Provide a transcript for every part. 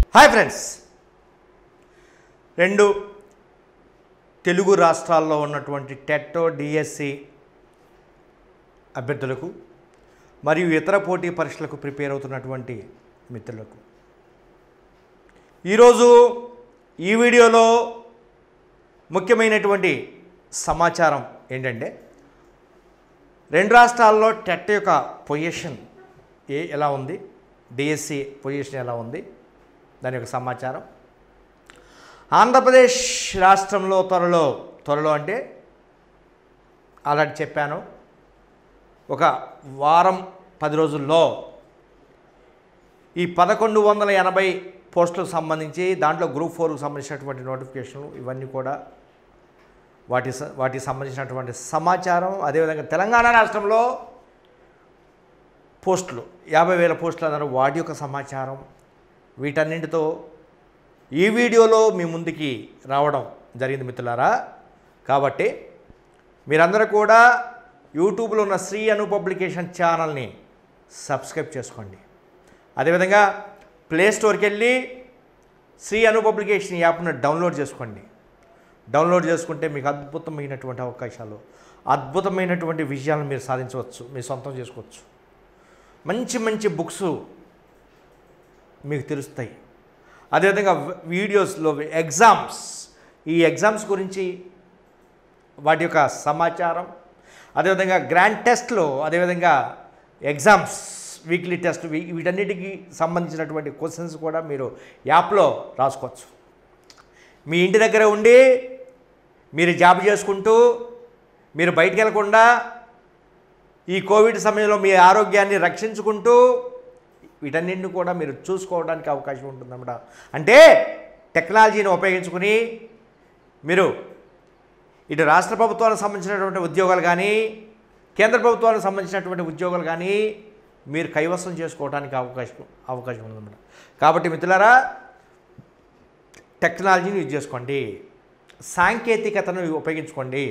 hi friends రెండు తెలుగు రాష్ట్రాల్లో ఉన్నటువంటి టెట్టో డిఎస్సి అభ్యర్థులకు మరియు ఇతర పోటీ పరీక్షలకు ప్రిపేర్ అవుతున్నటువంటి మిత్రులకు ఈరోజు ఈ వీడియోలో ముఖ్యమైనటువంటి సమాచారం ఏంటంటే రెండు రాష్ట్రాల్లో టెట్ యొక్క పొజిషన్ ఏ ఎలా ఉంది డిఎస్సి పొజిషన్ ఎలా ఉంది దాని యొక్క సమాచారం ఆంధ్రప్రదేశ్ రాష్ట్రంలో త్వరలో త్వరలో అంటే ఆల్రెడీ చెప్పాను ఒక వారం పది రోజుల్లో ఈ పదకొండు వందల ఎనభై పోస్టులకు సంబంధించి దాంట్లో గ్రూప్ ఫోర్కు సంబంధించినటువంటి నోటిఫికేషన్లు ఇవన్నీ కూడా వాటి స- వాటికి సంబంధించినటువంటి సమాచారం అదేవిధంగా తెలంగాణ రాష్ట్రంలో పోస్టులు యాభై వేల పోస్టులు అన్నారు వాటి యొక్క సమాచారం వీటన్నింటితో ఈ వీడియోలో మీ ముందుకి రావడం జరిగింది మిత్రులారా కాబట్టి మీరందరూ కూడా యూట్యూబ్లో ఉన్న శ్రీ అను పబ్లికేషన్ ఛానల్ని సబ్స్క్రైబ్ చేసుకోండి అదేవిధంగా ప్లే స్టోర్కి వెళ్ళి శ్రీ అను పబ్లికేషన్ యాప్ను డౌన్లోడ్ చేసుకోండి డౌన్లోడ్ చేసుకుంటే మీకు అద్భుతమైనటువంటి అవకాశాలు అద్భుతమైనటువంటి విజయాలను మీరు సాధించవచ్చు మీరు సొంతం చేసుకోవచ్చు మంచి మంచి బుక్స్ మీకు తెలుస్తాయి అదేవిధంగా వ- వీడియోస్లో ఎగ్జామ్స్ ఈ ఎగ్జామ్స్ గురించి వాటి యొక్క సమాచారం అదేవిధంగా గ్రాండ్ టెస్ట్లో అదేవిధంగా ఎగ్జామ్స్ వీక్లీ టెస్ట్ వీ- వీటన్నిటికీ సంబంధించినటువంటి క్వశ్చన్స్ కూడా మీరు యాప్లో రాసుకోవచ్చు మీ ఇంటి దగ్గర ఉండి మీరు జాబ్ చేసుకుంటూ మీరు బయటికి వెళ్ళకుండా ఈ కోవిడ్ సమయంలో మీ ఆరోగ్యాన్ని రక్షించుకుంటూ వీటన్నింటిని కూడా మీరు చూసుకోవడానికి అవకాశం ఉంటుందన్నమాట అంటే టెక్నాలజీని ఉపయోగించుకుని మీరు ఇటు రాష్ట్ర ప్రభుత్వానికి సంబంధించినటువంటి ఉద్యోగాలు కానీ కేంద్ర ప్రభుత్వానికి సంబంధించినటువంటి ఉద్యోగాలు కానీ మీరు కైవసం చేసుకోవడానికి అవకాశం అవకాశం ఉందన్నమాట కాబట్టి మిత్రులారా టెక్నాలజీని యూజ్ చేసుకోండి సాంకేతికతను ఉపయోగించుకోండి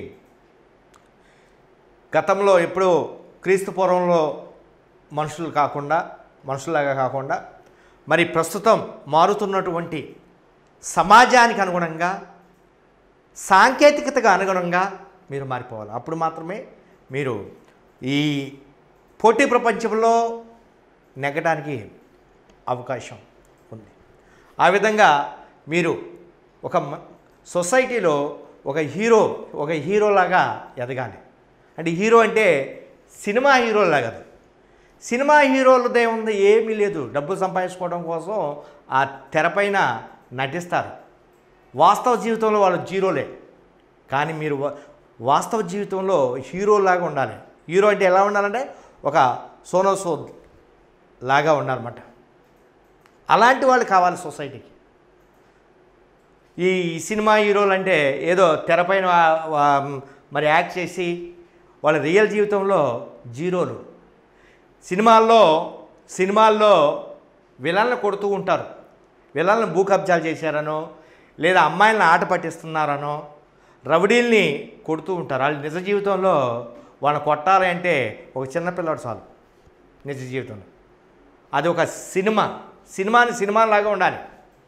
గతంలో ఎప్పుడు క్రీస్తు పూర్వంలో మనుషులు కాకుండా మనుషులాగా కాకుండా మరి ప్రస్తుతం మారుతున్నటువంటి సమాజానికి అనుగుణంగా సాంకేతికతకు అనుగుణంగా మీరు మారిపోవాలి అప్పుడు మాత్రమే మీరు ఈ పోటీ ప్రపంచంలో నెగ్గడానికి అవకాశం ఉంది ఆ విధంగా మీరు ఒక మ- సొసైటీలో ఒక హీరో ఒక హీరోలాగా ఎదగాలి అంటే హీరో అంటే సినిమా హీరోలాగా కాదు సినిమా హీరోలదే ఉంది ఏమీ లేదు డబ్బులు సంపాదించుకోవడం కోసం ఆ తెరపైన నటిస్తారు వాస్తవ జీవితంలో వాళ్ళు జీరోలే కానీ మీరు వా- వాస్తవ జీవితంలో హీరోలాగా ఉండాలి హీరో అంటే ఎలా ఉండాలంటే ఒక సోనో సోద్ లాగా ఉండాలన్నమాట అలాంటి వాళ్ళు కావాలి సొసైటీకి ఈ సినిమా హీరోలు అంటే ఏదో తెరపైన వా- వా- మరి యాక్ట్ చేసి వాళ్ళ రియల్ జీవితంలో జీరోలు సినిమాల్లో సినిమాల్లో విలన్లు కొడుతూ ఉంటారు విలన్లను భూ కబ్జాలు చేశారనో లేదా అమ్మాయిలను ఆట పట్టిస్తున్నారనో రౌడీల్ని కొడుతూ ఉంటారు వాళ్ళు నిజ జీవితంలో వాళ్ళని కొట్టాలి అంటే ఒక చిన్నపిల్లడు చాలు నిజ జీవితంలో అది ఒక సినిమా సినిమాని సినిమాలాగా ఉండాలి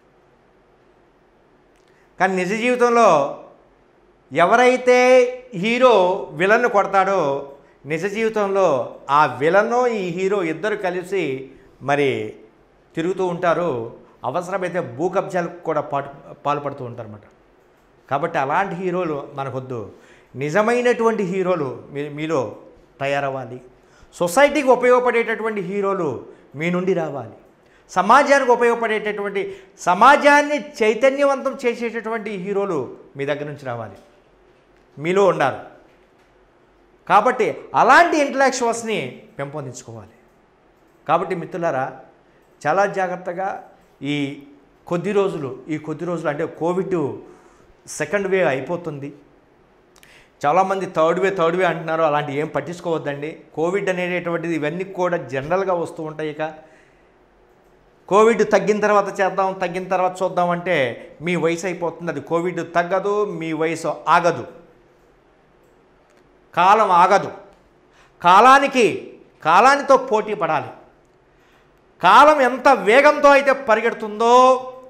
కానీ నిజ జీవితంలో ఎవరైతే హీరో విలన్ను కొడతాడో నిజ జీవితంలో ఆ విలన్ను ఈ హీరో ఇద్దరు కలిసి మరి తిరుగుతూ ఉంటారు అవసరమైతే భూ కబ్జాలకు కూడా పాటు పాల్పడుతూ ఉంటారన్నమాట కాబట్టి అలాంటి హీరోలు మనకొద్దు నిజమైనటువంటి హీరోలు మీ మీలో తయారవ్వాలి సొసైటీకి ఉపయోగపడేటటువంటి హీరోలు మీ నుండి రావాలి సమాజానికి ఉపయోగపడేటటువంటి సమాజాన్ని చైతన్యవంతం చేసేటటువంటి హీరోలు మీ దగ్గర నుంచి రావాలి మీలో ఉండాలి కాబట్టి అలాంటి ఇంటలెక్చువల్స్ని పెంపొందించుకోవాలి కాబట్టి మిత్రులారా చాలా జాగ్రత్తగా ఈ కొద్ది రోజులు ఈ కొద్ది రోజులు అంటే కోవిడ్ సెకండ్ వేవ్ అయిపోతుంది చాలామంది థర్డ్ వే థర్డ్ వే అంటున్నారు అలాంటి ఏం పట్టించుకోవద్దండి కోవిడ్ అనేటటువంటిది ఇవన్నీ కూడా జనరల్గా వస్తూ ఉంటాయి ఇక కోవిడ్ తగ్గిన తర్వాత చేద్దాం తగ్గిన తర్వాత చూద్దాం అంటే మీ వయసు అయిపోతుంది అది కోవిడ్ తగ్గదు మీ వయసు ఆగదు కాలం ఆగదు కాలానికి కాలానితో పోటీ పడాలి కాలం ఎంత వేగంతో అయితే పరిగెడుతుందో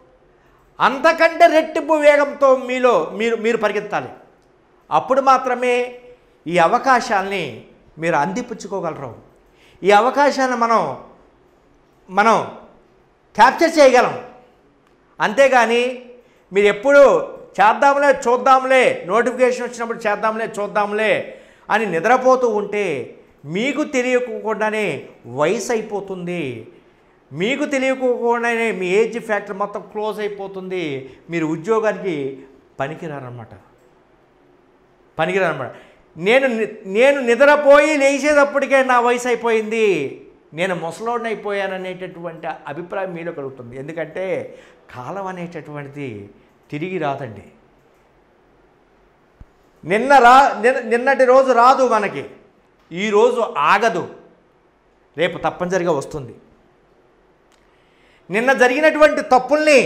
అంతకంటే రెట్టింపు వేగంతో మీలో మీరు మీరు పరిగెత్తాలి అప్పుడు మాత్రమే ఈ అవకాశాల్ని మీరు అందిపుచ్చుకోగలరు ఈ అవకాశాన్ని మనం మనం క్యాప్చర్ చేయగలం అంతేగాని మీరు ఎప్పుడు చేద్దాంలే చూద్దాంలే నోటిఫికేషన్ వచ్చినప్పుడు చేద్దాంలే చూద్దాంలే అని నిద్రపోతూ ఉంటే మీకు తెలియకుండానే వయసు అయిపోతుంది మీకు తెలియకుండానే మీ ఏజ్ ఫ్యాక్టర్ మొత్తం క్లోజ్ అయిపోతుంది మీరు ఉద్యోగానికి పనికిరారన్నమాట పనికిరారన్నమాట నేను ని- నేను నిద్రపోయి లేచేటప్పటికే నా వయసు అయిపోయింది నేను ముసలోడిని అయిపోయాననేటటువంటి అభిప్రాయం మీలో కలుగుతుంది ఎందుకంటే కాలం అనేటటువంటిది తిరిగి రాదండి నిన్న రా నిన్న- నిన్నటి రోజు రాదు మనకి ఈరోజు ఆగదు రేపు తప్పనిసరిగా వస్తుంది నిన్న జరిగినటువంటి తప్పుల్ని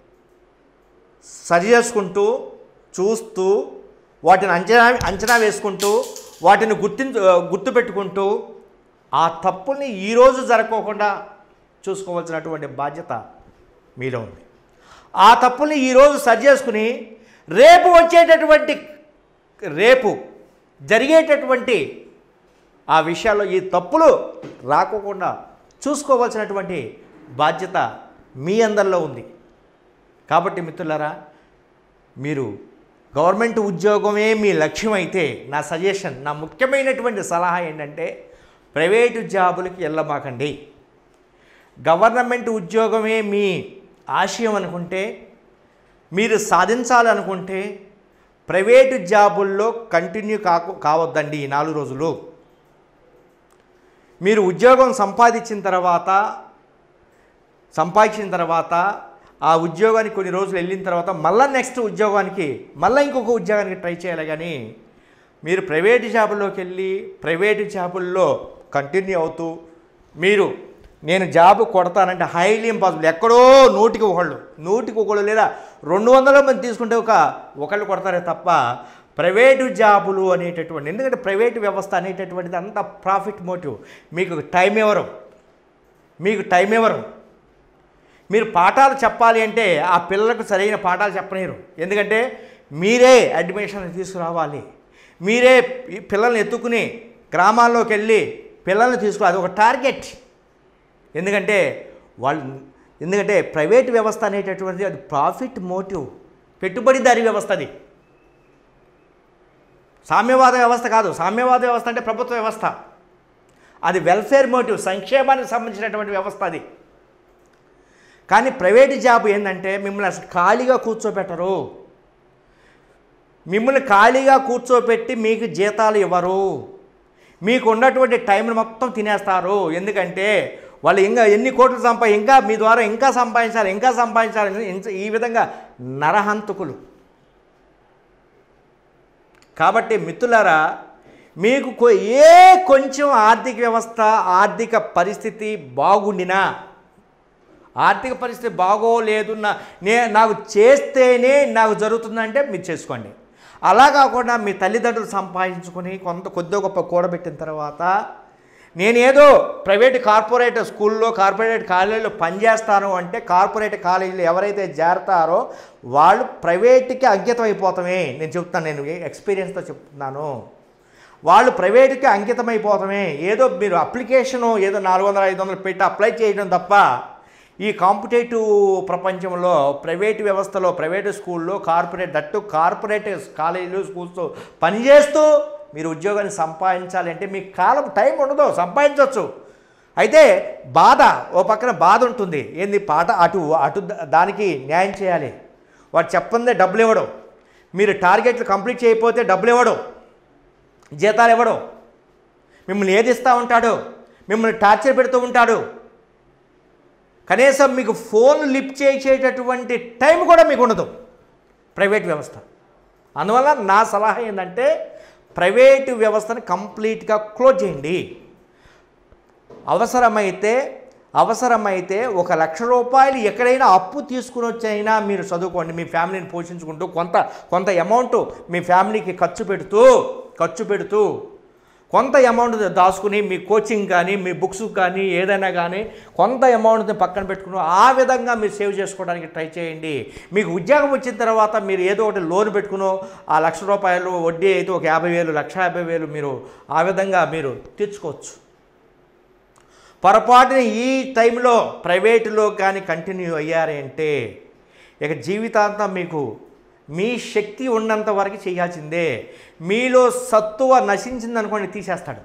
సరి చేసుకుంటూ చూస్తూ వాటిని అంచనా అంచనా వేసుకుంటూ వాటిని గుర్తించు గుర్తుపెట్టుకుంటూ ఆ తప్పుల్ని ఈరోజు జరగకోకుండా చూసుకోవాల్సినటువంటి బాధ్యత మీలో ఉంది ఆ తప్పుల్ని ఈరోజు సరి చేసుకుని రేపు వచ్చేటటువంటి రేపు జరిగేటటువంటి ఆ విషయాల్లో ఈ తప్పులు రాకోకుండా చూసుకోవాల్సినటువంటి బాధ్యత మీ అందరిలో ఉంది కాబట్టి మిత్రులారా మీరు గవర్నమెంట్ ఉద్యోగమే మీ లక్ష్యం అయితే నా సజెషన్ నా ముఖ్యమైనటువంటి సలహా ఏంటంటే ప్రైవేటు జాబులకి వెళ్ళమాకండి గవర్నమెంట్ ఉద్యోగమే మీ ఆశయం అనుకుంటే మీరు సాధించాలనుకుంటే ప్రైవేటు జాబుల్లో కంటిన్యూ కాకు కావద్దండి ఈ నాలుగు రోజులు మీరు ఉద్యోగం సంపాదించిన తర్వాత సంపాదించిన తర్వాత ఆ ఉద్యోగానికి కొన్ని రోజులు వెళ్ళిన తర్వాత మళ్ళీ నెక్స్ట్ ఉద్యోగానికి మళ్ళీ ఇంకొక ఉద్యోగానికి ట్రై చేయాలి కానీ మీరు ప్రైవేట్ జాబుల్లోకి వెళ్ళి ప్రైవేట్ జాబుల్లో కంటిన్యూ అవుతూ మీరు నేను జాబ్ కొడతానంటే హైలీ ఇంపాసిబుల్ ఎక్కడో నూటికి ఒకళ్ళు నూటికి ఒకళ్ళు లేదా రెండు వందల మంది తీసుకుంటే ఒక ఒకళ్ళు కొడతారే తప్ప ప్రైవేటు జాబులు అనేటటువంటి ఎందుకంటే ప్రైవేటు వ్యవస్థ అనేటటువంటిది అంత ప్రాఫిట్ మోటివ్ మీకు టైం ఇవ్వరు మీకు టైం ఇవ్వరు మీరు పాఠాలు చెప్పాలి అంటే ఆ పిల్లలకు సరైన పాఠాలు చెప్పలేరు ఎందుకంటే మీరే అడ్మిషన్ తీసుకురావాలి మీరే ఈ పిల్లల్ని ఎత్తుకుని గ్రామాల్లోకి వెళ్ళి పిల్లల్ని తీసుకురా అది ఒక టార్గెట్ ఎందుకంటే వాళ్ళు ఎందుకంటే ప్రైవేట్ వ్యవస్థ అనేటటువంటిది అది ప్రాఫిట్ మోటివ్ పెట్టుబడిదారీ వ్యవస్థ అది సామ్యవాద వ్యవస్థ కాదు సామ్యవాద వ్యవస్థ అంటే ప్రభుత్వ వ్యవస్థ అది వెల్ఫేర్ మోటివ్ సంక్షేమానికి సంబంధించినటువంటి వ్యవస్థ అది కానీ ప్రైవేట్ జాబ్ ఏంటంటే మిమ్మల్ని అసలు ఖాళీగా కూర్చోబెట్టరు మిమ్మల్ని ఖాళీగా కూర్చోబెట్టి మీకు జీతాలు ఇవ్వరు మీకు ఉన్నటువంటి టైంని మొత్తం తినేస్తారు ఎందుకంటే వాళ్ళు ఇంకా ఎన్ని కోట్లు సంపా ఇంకా మీ ద్వారా ఇంకా సంపాదించాలి ఇంకా సంపాదించాలి ఇంత- ఈ విధంగా నరహంతకులు కాబట్టి మిత్రులారా మీకు కొ- ఏ కొంచెం ఆర్థిక వ్యవస్థ ఆర్థిక పరిస్థితి బాగుండినా ఆర్థిక పరిస్థితి బాగోలేదు నా నే నాకు చేస్తేనే నాకు జరుగుతుందంటే మీరు చేసుకోండి అలా కాకుండా మీ తల్లిదండ్రులు సంపాదించుకొని కొంత కొద్ది గొప్ప కూడబెట్టిన తర్వాత నేనేదో ప్రైవేట్ కార్పొరేట్ స్కూల్లో కార్పొరేట్ కాలేజీలో పనిచేస్తాను అంటే కార్పొరేట్ కాలేజీలో ఎవరైతే చేరతారో వాళ్ళు ప్రైవేట్కి అంకితం అయిపోతామే నేను చెప్తాను నేను ఎక్స్పీరియన్స్తో చెప్తున్నాను వాళ్ళు ప్రైవేట్కి అంకితం అయిపోతామే ఏదో మీరు అప్లికేషను ఏదో నాలుగు వందల ఐదు వందలు పెట్టి అప్లై చేయడం తప్ప ఈ కాంపిటేటివ్ ప్రపంచంలో ప్రైవేట్ వ్యవస్థలో ప్రైవేటు స్కూల్లో కార్పొరేట్ దట్టు కార్పొరేట్ కాలేజీలు స్కూల్స్ పనిచేస్తూ మీరు ఉద్యోగాన్ని సంపాదించాలి అంటే మీకు కాలం టైం ఉండదు సంపాదించవచ్చు అయితే బాధ ఓ పక్కన బాధ ఉంటుంది ఏంది పాట అటు అటు ద- దానికి న్యాయం చేయాలి వాడు చెప్పందే డబ్బులు ఇవ్వడం మీరు టార్గెట్లు కంప్లీట్ చేయకపోతే డబ్బులు ఇవ్వడం జీతాలు ఇవ్వడం మిమ్మల్ని ఏదిస్తూ ఉంటాడు మిమ్మల్ని టార్చర్ పెడుతూ ఉంటాడు కనీసం మీకు ఫోన్ లిఫ్ట్ చేసేటటువంటి టైం కూడా మీకు ఉండదు ప్రైవేట్ వ్యవస్థ అందువల్ల నా సలహా ఏంటంటే ప్రైవేటు వ్యవస్థను కంప్లీట్గా క్లోజ్ చేయండి అవసరమైతే అవసరమైతే ఒక లక్ష రూపాయలు ఎక్కడైనా అప్పు తీసుకుని వచ్చైనా మీరు చదువుకోండి మీ ఫ్యామిలీని పోషించుకుంటూ కొంత కొంత అమౌంట్ మీ ఫ్యామిలీకి ఖర్చు పెడుతూ ఖర్చు పెడుతూ కొంత అమౌంట్ దాచుకుని మీ కోచింగ్ కానీ మీ బుక్స్ కానీ ఏదైనా కానీ కొంత అమౌంట్ని పక్కన పెట్టుకుని ఆ విధంగా మీరు సేవ్ చేసుకోవడానికి ట్రై చేయండి మీకు ఉద్యోగం వచ్చిన తర్వాత మీరు ఏదో ఒకటి లోన్ పెట్టుకునో ఆ లక్ష రూపాయలు వడ్డీ అయితే ఒక యాభై వేలు లక్ష యాభై వేలు మీరు ఆ విధంగా మీరు తీర్చుకోవచ్చు పొరపాటున ఈ టైంలో ప్రైవేటులో కానీ కంటిన్యూ అయ్యారంటే ఇక జీవితాంతం మీకు మీ శక్తి ఉన్నంత వరకు చేయాల్సిందే మీలో సత్తువ నశించిందనుకోండి తీసేస్తాడు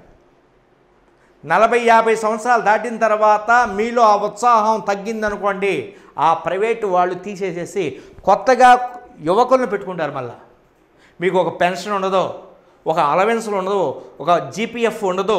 నలభై యాభై సంవత్సరాలు దాటిన తర్వాత మీలో ఆ ఉత్సాహం తగ్గిందనుకోండి ఆ ప్రైవేటు వాళ్ళు తీసేసేసి కొత్తగా యువకులను పెట్టుకుంటారు మళ్ళా మీకు ఒక పెన్షన్ ఉండదు ఒక అలవెన్స్లు ఉండదు ఒక జీపీఎఫ్ ఉండదు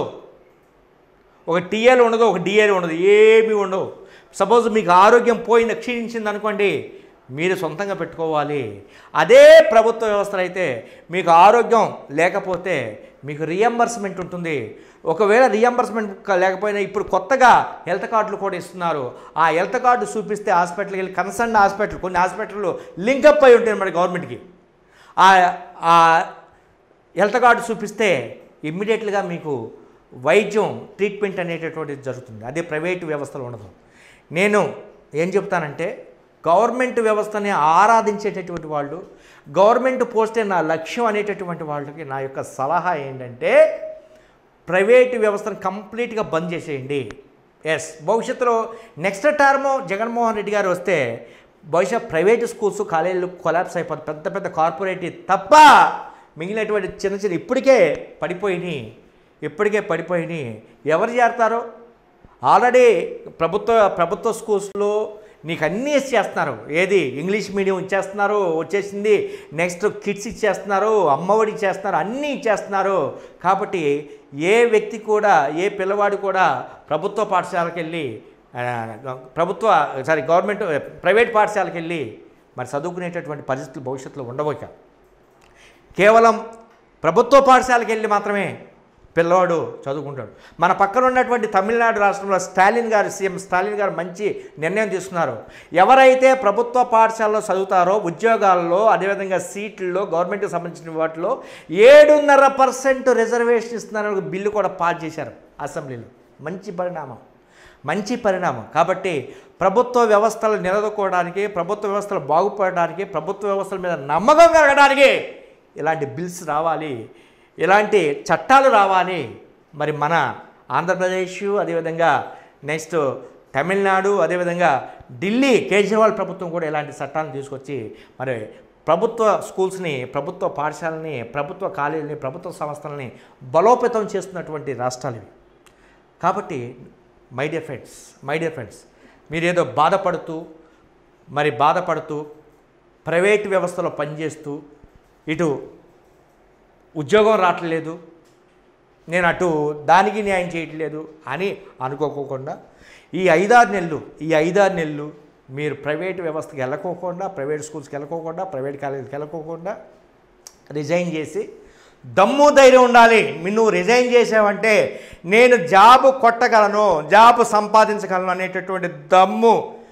ఒక టీఏలు ఉండదు ఒక డిఏలు ఉండదు ఏమీ ఉండవు సపోజ్ మీకు ఆరోగ్యం పోయింది క్షీణించింది అనుకోండి మీరు సొంతంగా పెట్టుకోవాలి అదే ప్రభుత్వ వ్యవస్థలు అయితే మీకు ఆరోగ్యం లేకపోతే మీకు రియంబర్స్మెంట్ ఉంటుంది ఒకవేళ రియంబర్స్మెంట్ లేకపోయినా ఇప్పుడు కొత్తగా హెల్త్ కార్డులు కూడా ఇస్తున్నారు ఆ హెల్త్ కార్డు చూపిస్తే హాస్పిటల్కి వెళ్ళి కన్సర్న్ హాస్పిటల్ కొన్ని హాస్పిటల్లో లింకప్ అయి ఉంటాయి మన గవర్నమెంట్కి ఆ ఆ హెల్త్ కార్డు చూపిస్తే ఇమ్మీడియట్గా మీకు వైద్యం ట్రీట్మెంట్ అనేటటువంటిది జరుగుతుంది అదే ప్రైవేటు వ్యవస్థలో ఉండదు నేను ఏం చెప్తానంటే గవర్నమెంట్ వ్యవస్థని ఆరాధించేటటువంటి వాళ్ళు గవర్నమెంట్ పోస్టే నా లక్ష్యం అనేటటువంటి వాళ్ళకి నా యొక్క సలహా ఏంటంటే ప్రైవేటు వ్యవస్థను కంప్లీట్గా బంద్ చేసేయండి ఎస్ భవిష్యత్తులో నెక్స్ట్ టర్మ్ జగన్మోహన్ రెడ్డి గారు వస్తే బహుశా ప్రైవేట్ స్కూల్స్ కాలేజీలు కొలాప్స్ అయిపోతాయి పెద్ద పెద్ద కార్పొరేట్ తప్ప మిగిలినటువంటి చిన్న చిన్న ఇప్పటికే పడిపోయినాయి ఇప్పటికే పడిపోయినాయి ఎవరు చేరతారో ఆల్రెడీ ప్రభుత్వ ప్రభుత్వ స్కూల్స్లో నీకు అన్నీ ఇచ్చేస్తున్నారు ఏది ఇంగ్లీష్ మీడియం ఇచ్చేస్తున్నారు వచ్చేసింది నెక్స్ట్ కిడ్స్ ఇచ్చేస్తున్నారు అమ్మఒడి ఇచ్చేస్తున్నారు అన్నీ ఇచ్చేస్తున్నారు కాబట్టి ఏ వ్యక్తి కూడా ఏ పిల్లవాడు కూడా ప్రభుత్వ పాఠశాలకు వెళ్ళి ఆ, ప్రభుత్వ సారీ గవర్నమెంట్ ప్రైవేట్ పాఠశాలకు వెళ్ళి మరి చదువుకునేటటువంటి పరిస్థితులు భవిష్యత్తులో ఉండబోక కేవలం ప్రభుత్వ పాఠశాలకు వెళ్ళి మాత్రమే పిల్లవాడు చదువుకుంటాడు మన పక్కన ఉన్నటువంటి తమిళనాడు రాష్ట్రంలో స్టాలిన్ గారు సీఎం స్టాలిన్ గారు మంచి నిర్ణయం తీసుకున్నారు ఎవరైతే ప్రభుత్వ పాఠశాలలో చదువుతారో ఉద్యోగాల్లో అదేవిధంగా సీట్లలో గవర్నమెంట్కి సంబంధించిన వాటిలో ఏడున్నర పర్సెంట్ రిజర్వేషన్ ఇస్తున్నారని ఒక బిల్లు కూడా పాస్ చేశారు అసెంబ్లీలో మంచి పరిణామం మంచి పరిణామం కాబట్టి ప్రభుత్వ వ్యవస్థలు నిలదొక్కోవడానికి ప్రభుత్వ వ్యవస్థలు బాగుపడడానికి ప్రభుత్వ వ్యవస్థల మీద నమ్మకం కలగడానికి ఇలాంటి బిల్స్ రావాలి ఇలాంటి చట్టాలు రావాలి మరి మన ఆంధ్రప్రదేశ్ అదేవిధంగా నెక్స్ట్ తమిళనాడు అదేవిధంగా ఢిల్లీ కేజ్రీవాల్ ప్రభుత్వం కూడా ఇలాంటి చట్టాలను తీసుకొచ్చి మరి ప్రభుత్వ స్కూల్స్ని ప్రభుత్వ పాఠశాలని ప్రభుత్వ కాలేజీని ప్రభుత్వ సంస్థలని బలోపేతం చేస్తున్నటువంటి రాష్ట్రాలు ఇవి కాబట్టి my dear friends my dear friends మీరేదో బాధపడుతూ మరి బాధపడుతూ ప్రైవేట్ వ్యవస్థలో పనిచేస్తూ ఇటు ఉద్యోగం రావట్లేదు నేను అటు దానికి న్యాయం చేయట్లేదు అని అనుకోకోకుండా ఈ ఐదారు నెలలు ఈ ఐదారు నెలలు మీరు ప్రైవేట్ వ్యవస్థకి వెళ్ళకోకుండా ప్రైవేట్ స్కూల్స్కి వెళ్ళకోకుండా ప్రైవేట్ కాలేజీకి వెళ్ళకోకుండా రిజైన్ చేసి దమ్ము ధైర్యం ఉండాలి మీ నువ్వు రిజైన్ చేసావంటే నేను జాబ్ కొట్టగలను జాబ్ సంపాదించగలను అనేటటువంటి దమ్ము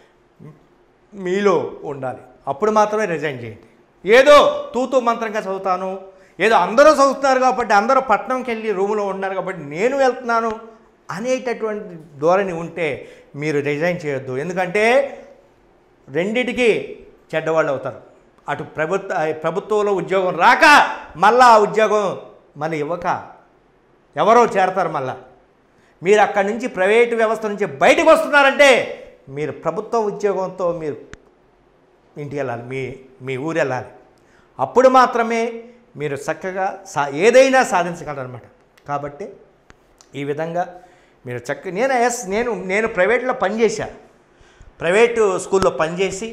మీలో ఉండాలి అప్పుడు మాత్రమే రిజైన్ చేయండి ఏదో తూతూ మంత్రంగా చదువుతాను ఏదో అందరూ చదువుతున్నారు కాబట్టి అందరూ పట్నంకి వెళ్ళి రూములో ఉన్నారు కాబట్టి నేను వెళ్తున్నాను అనేటటువంటి ధోరణి ఉంటే మీరు రిజైన్ చేయొద్దు ఎందుకంటే రెండిటికి చెడ్డవాళ్ళు అవుతారు అటు ప్రభుత్వ ప్రభుత్వంలో ఉద్యోగం రాక మళ్ళా ఆ ఉద్యోగం మళ్ళీ ఇవ్వక ఎవరో చేరతారు మళ్ళా మీరు అక్కడి నుంచి ప్రైవేటు వ్యవస్థ నుంచి బయటకు వస్తున్నారంటే మీరు ప్రభుత్వ ఉద్యోగంతో మీరు ఇంటికి వెళ్ళాలి మీ మీ ఊరు వెళ్ళాలి అప్పుడు మాత్రమే మీరు చక్కగా సా ఏదైనా సాధించగలరనమాట కాబట్టి ఈ విధంగా మీరు చక్క నేను ఎస్ నేను నేను ప్రైవేట్లో పనిచేశా ప్రైవేటు స్కూల్లో పనిచేసి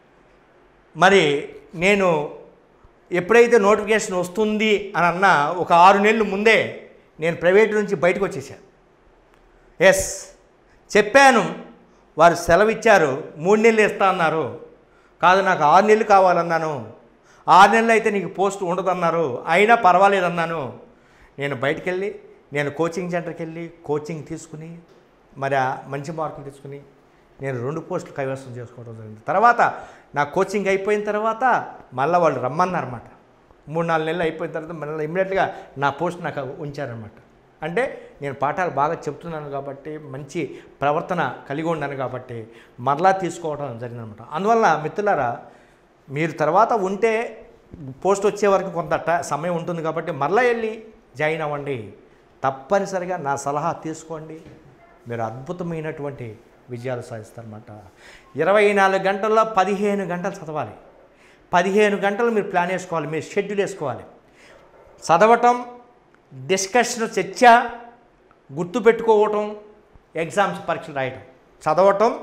మరి నేను ఎప్పుడైతే నోటిఫికేషన్ వస్తుంది అని అన్న ఒక ఆరు నెలలు ముందే నేను ప్రైవేట్ నుంచి బయటకు వచ్చేసాను ఎస్ చెప్పాను వారు సెలవు ఇచ్చారు మూడు నెలలు ఇస్తా అన్నారు కాదు నాకు ఆరు నెలలు కావాలన్నాను ఆరు నెలలు అయితే నీకు పోస్ట్ ఉండదన్నారు అయినా పర్వాలేదన్నాను నేను బయటికి వెళ్ళి నేను కోచింగ్ సెంటర్కి వెళ్ళి కోచింగ్ తీసుకుని మరి ఆ మంచి మార్కులు తీసుకుని నేను రెండు పోస్టులు కైవసం చేసుకోవడం జరిగింది తర్వాత నా కోచింగ్ అయిపోయిన తర్వాత మళ్ళీ వాళ్ళు రమ్మన్నారన్నమాట మూడు నాలుగు నెలలు అయిపోయిన తర్వాత మళ్ళీ ఇమ్మీడియట్గా నా పోస్ట్ నాకు ఉంచారనమాట అంటే నేను పాఠాలు బాగా చెప్తున్నాను కాబట్టి మంచి ప్రవర్తన కలిగి ఉన్నాను కాబట్టి మరలా తీసుకోవడం జరిగిందనమాట అందువల్ల మిత్రులారా మీరు తర్వాత ఉంటే పోస్ట్ వచ్చే వరకు కొంత ట- సమయం ఉంటుంది కాబట్టి మరలా వెళ్ళి జాయిన్ అవ్వండి తప్పనిసరిగా నా సలహా తీసుకోండి మీరు అద్భుతమైనటువంటి విజయాలు సాధిస్తారన్నమాట ఇరవై నాలుగు గంటల్లో పదిహేను గంటలు చదవాలి పదిహేను గంటలు మీరు ప్లాన్ వేసుకోవాలి మీరు షెడ్యూల్ వేసుకోవాలి చదవటం డిస్కషన్ చర్చ గుర్తుపెట్టుకోవటం ఎగ్జామ్స్ పరీక్షలు రాయటం చదవటం